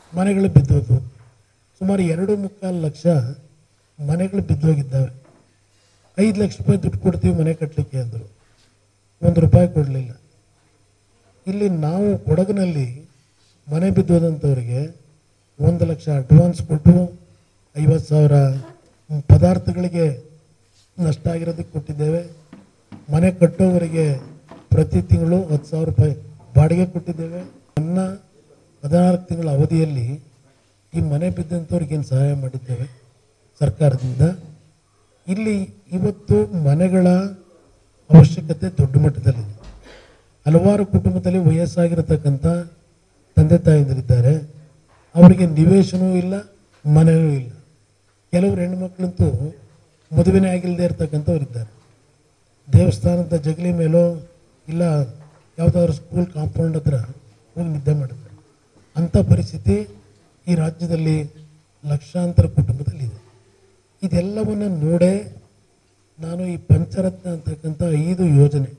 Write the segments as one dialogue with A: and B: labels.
A: ಮನೆಗಳು ಬಿದ್ದೋದು ಸುಮಾರು ಎರಡು ಮುಕ್ಕಾಲು ಲಕ್ಷ ಮನೆಗಳು ಬಿದ್ದೋಗಿದ್ದಾವೆ ಐದು ಲಕ್ಷ ರೂಪಾಯಿ ದುಡ್ಡು ಕೊಡ್ತೀವಿ ಮನೆ ಕಟ್ಟಲಿಕ್ಕೆ ಅಂದರು ಒಂದು ರೂಪಾಯಿ ಕೊಡಲಿಲ್ಲ ಇಲ್ಲಿ ನಾವು ಕೊಡಗಿನಲ್ಲಿ ಮನೆ ಬಿದ್ದೋದಂಥವ್ರಿಗೆ ಒಂದು ಲಕ್ಷ ಅಡ್ವಾನ್ಸ್ ಕೊಟ್ಟು ಐವತ್ತು ಸಾವಿರ ಪದಾರ್ಥಗಳಿಗೆ ನಷ್ಟ ಆಗಿರೋದಕ್ಕೆ ಕೊಟ್ಟಿದ್ದೇವೆ ಮನೆ ಕಟ್ಟೋವರಿಗೆ ಪ್ರತಿ ತಿಂಗಳು ಹತ್ತು ಸಾವಿರ ರೂಪಾಯಿ ಬಾಡಿಗೆ ಕೊಟ್ಟಿದ್ದೇವೆ ನನ್ನ ಹದಿನಾಲ್ಕು ತಿಂಗಳ ಅವಧಿಯಲ್ಲಿ ಈ ಮನೆ ಬಿದ್ದಂಥವ್ರಿಗೆ ಏನು ಸಹಾಯ ಮಾಡಿದ್ದೇವೆ ಸರ್ಕಾರದಿಂದ ಇಲ್ಲಿ ಇವತ್ತು ಮನೆಗಳ ಅವಶ್ಯಕತೆ ದೊಡ್ಡ ಮಟ್ಟದಲ್ಲಿದೆ ಹಲವಾರು ಕುಟುಂಬದಲ್ಲಿ ವಯಸ್ಸಾಗಿರತಕ್ಕಂಥ ತಂದೆ ತಾಯಂದಿರಿದ್ದಾರೆ ಅವರಿಗೆ ನಿವೇಶನವೂ ಇಲ್ಲ ಮನೆಯೂ ಇಲ್ಲ ಕೆಲವರು ಹೆಣ್ಮಕ್ಳಂತೂ ಮದುವೆನೇ ಆಗಿಲ್ಲದೆ ಇರ್ತಕ್ಕಂಥವ್ರು ಇದ್ದಾರೆ ದೇವಸ್ಥಾನದ ಜಗಲಿ ಮೇಲೋ ಇಲ್ಲ ಯಾವುದಾದ್ರೂ ಸ್ಕೂಲ್ ಕಾಂಪೌಂಡ್ ಹತ್ರ ಹೋಗಿ ನಿದ್ದೆ ಮಾಡ್ತಾರೆ ಅಂಥ ಪರಿಸ್ಥಿತಿ ಈ ರಾಜ್ಯದಲ್ಲಿ ಲಕ್ಷಾಂತರ ಕುಟುಂಬದಲ್ಲಿದೆ ಇದೆಲ್ಲವನ್ನು ನೋಡೇ ನಾನು ಈ ಪಂಚರತ್ನ ಅಂತಕ್ಕಂಥ ಐದು ಯೋಜನೆ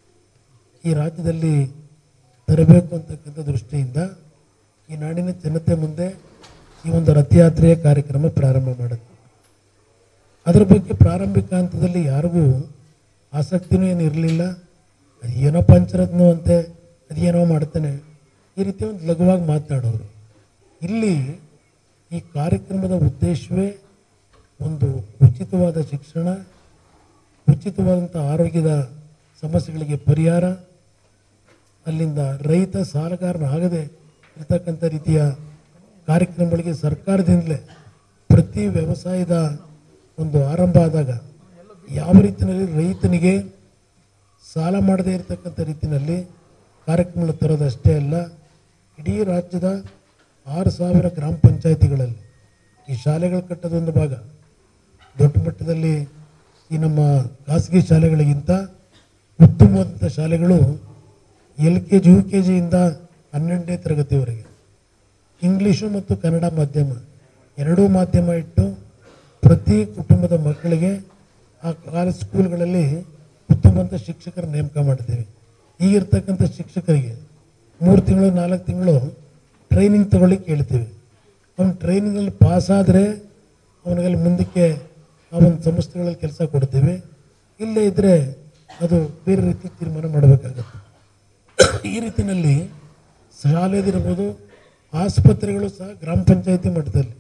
A: ಈ ರಾಜ್ಯದಲ್ಲಿ ತರಬೇಕು ಅಂತಕ್ಕಂಥ ದೃಷ್ಟಿಯಿಂದ ಈ ನಾಡಿನ ಜನತೆ ಮುಂದೆ ಈ ಒಂದು ರಥಯಾತ್ರೆಯ ಕಾರ್ಯಕ್ರಮ ಪ್ರಾರಂಭ ಮಾಡುತ್ತೆ ಅದರ ಬಗ್ಗೆ ಪ್ರಾರಂಭಿಕ ಹಂತದಲ್ಲಿ ಯಾರಿಗೂ ಆಸಕ್ತಿನೂ ಏನು ಇರಲಿಲ್ಲ ಏನೋ ಪಂಚರತ್ನ ಅಂತೆ ಅದೇನೋ ಮಾಡ್ತಾನೆ ಈ ರೀತಿ ಒಂದು ಲಘುವಾಗಿ ಮಾತನಾಡೋರು ಇಲ್ಲಿ ಈ ಕಾರ್ಯಕ್ರಮದ ಉದ್ದೇಶವೇ ಒಂದು ಉಚಿತವಾದ ಶಿಕ್ಷಣ ಉಚಿತವಾದಂಥ ಆರೋಗ್ಯದ ಸಮಸ್ಯೆಗಳಿಗೆ ಪರಿಹಾರ ಅಲ್ಲಿಂದ ರೈತ ಸಾಲಗಾರನಾಗದೆ ಇರ್ತಕ್ಕಂಥ ರೀತಿಯ ಕಾರ್ಯಕ್ರಮಗಳಿಗೆ ಸರ್ಕಾರದಿಂದಲೇ ಪ್ರತಿ ವ್ಯವಸಾಯದ ಒಂದು ಆರಂಭ ಆದಾಗ ಯಾವ ರೀತಿಯಲ್ಲಿ ರೈತನಿಗೆ ಸಾಲ ಮಾಡದೇ ಇರತಕ್ಕಂಥ ರೀತಿಯಲ್ಲಿ ಕಾರ್ಯಕ್ರಮಗಳು ತರೋದಷ್ಟೇ ಅಲ್ಲ ಇಡೀ ರಾಜ್ಯದ ಆರು ಸಾವಿರ ಗ್ರಾಮ ಪಂಚಾಯಿತಿಗಳಲ್ಲಿ ಈ ಶಾಲೆಗಳು ಕಟ್ಟೋದೊಂದು ಭಾಗ ದೊಡ್ಡ ಮಟ್ಟದಲ್ಲಿ ಈ ನಮ್ಮ ಖಾಸಗಿ ಶಾಲೆಗಳಿಗಿಂತ ಉತ್ತಮವಾದಂಥ ಶಾಲೆಗಳು L K G U K ಜಿಯಿಂದ ಹನ್ನೆರಡನೇ ತರಗತಿವರೆಗೆ ಇಂಗ್ಲೀಷು ಮತ್ತು ಕನ್ನಡ ಮಾಧ್ಯಮ ಎರಡೂ ಮಾಧ್ಯಮ ಇಟ್ಟು ಪ್ರತಿ ಕುಟುಂಬದ ಮಕ್ಕಳಿಗೆ ಆ ಕಾಲೇಜ್ ಸ್ಕೂಲ್ಗಳಲ್ಲಿ ಉತ್ತಮವಾದ ಶಿಕ್ಷಕರ ನೇಮಕ ಮಾಡ್ತೇವೆ ಈಗಿರ್ತಕ್ಕಂಥ ಶಿಕ್ಷಕರಿಗೆ ಮೂರು ತಿಂಗಳು ನಾಲ್ಕು ತಿಂಗಳು ಟ್ರೈನಿಂಗ್ ತಗೊಳ್ಳಿಕ್ಕೆ ಹೇಳ್ತೀವಿ ಅವನು ಟ್ರೈನಿಂಗಲ್ಲಿ ಪಾಸ್ ಆದರೆ ಅವನಿಗಲ್ಲಿ ಮುಂದಕ್ಕೆ ಆ ಒಂದು ಸಂಸ್ಥೆಗಳಲ್ಲಿ ಕೆಲಸ ಕೊಡ್ತೀವಿ ಇಲ್ಲೇ ಇದ್ದರೆ ಅದು ಬೇರೆ ರೀತಿ ತೀರ್ಮಾನ ಮಾಡಬೇಕಾಗತ್ತೆ ಈ ರೀತಿಯಲ್ಲಿ ಶಾಲೆದಿರ್ಬೋದು ಆಸ್ಪತ್ರೆಗಳು ಸಹ ಗ್ರಾಮ ಪಂಚಾಯತಿ ಮಟ್ಟದಲ್ಲಿ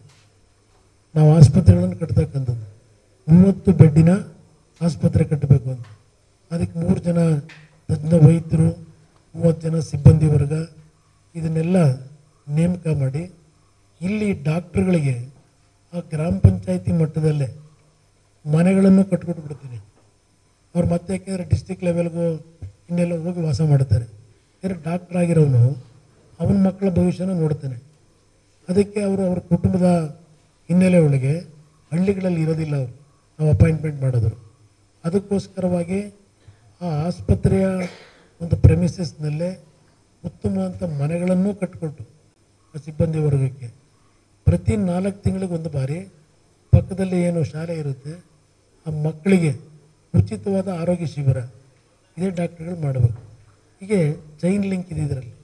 A: ನಾವು ಆಸ್ಪತ್ರೆಗಳನ್ನು ಕಟ್ತಕ್ಕಂಥದ್ದು ಮೂವತ್ತು ಬೆಡ್ಡಿನ ಆಸ್ಪತ್ರೆ ಕಟ್ಟಬೇಕು ಅಂತ ಅದಕ್ಕೆ ಮೂರು ಜನ ತಜ್ಞ ವೈದ್ಯರು ಮೂವತ್ತು ಜನ ಸಿಬ್ಬಂದಿ ವರ್ಗ ಇದನ್ನೆಲ್ಲ ನೇಮಕ ಮಾಡಿ ಇಲ್ಲಿ ಡಾಕ್ಟ್ರುಗಳಿಗೆ ಆ ಗ್ರಾಮ ಪಂಚಾಯತಿ ಮಟ್ಟದಲ್ಲೇ ಮನೆಗಳನ್ನು ಕಟ್ಕೊಟ್ಟು ಬಿಡ್ತೀನಿ ಅವ್ರು ಮತ್ತೆ ಯಾಕೆಂದರೆ ಡಿಸ್ಟಿಕ್ ಲೆವೆಲ್ಗೂ ಇನ್ನೆಲ್ಲ ಹೋಗಿ ವಾಸ ಮಾಡ್ತಾರೆ ಯಾರು ಡಾಕ್ಟ್ರ್ ಆಗಿರೋನು ಅವನ ಮಕ್ಕಳ ಭವಿಷ್ಯನ ನೋಡ್ತಾನೆ ಅದಕ್ಕೆ ಅವರು ಅವ್ರ ಕುಟುಂಬದ ಹಿನ್ನೆಲೆ ಒಳಗೆ ಹಳ್ಳಿಗಳಲ್ಲಿ ಇರೋದಿಲ್ಲ ಅವರು ನಾವು ಅಪಾಯಿಂಟ್ಮೆಂಟ್ ಮಾಡಿದ್ರು ಅದಕ್ಕೋಸ್ಕರವಾಗಿ ಆ ಆಸ್ಪತ್ರೆಯ ಒಂದು ಪ್ರೆಮಿಸಸ್ನಲ್ಲೇ ಉತ್ತಮವಾದಂಥ ಮನೆಗಳನ್ನು ಕಟ್ಟಿಕೊಟ್ಟು ಆ ಸಿಬ್ಬಂದಿ ವರ್ಗಕ್ಕೆ ಪ್ರತಿ ನಾಲ್ಕು ತಿಂಗಳಿಗೆ ಒಂದು ಬಾರಿ ಪಕ್ಕದಲ್ಲಿ ಏನು ಶಾಲೆ ಇರುತ್ತೆ ಆ ಮಕ್ಕಳಿಗೆ ಉಚಿತವಾದ ಆರೋಗ್ಯ ಶಿಬಿರ ಇದೇ ಡಾಕ್ಟರ್ಗಳು ಮಾಡಬೇಕು ಹೀಗೆ ಚೈನ್ ಲಿಂಕ್ ಇದೆ ಇದರಲ್ಲಿ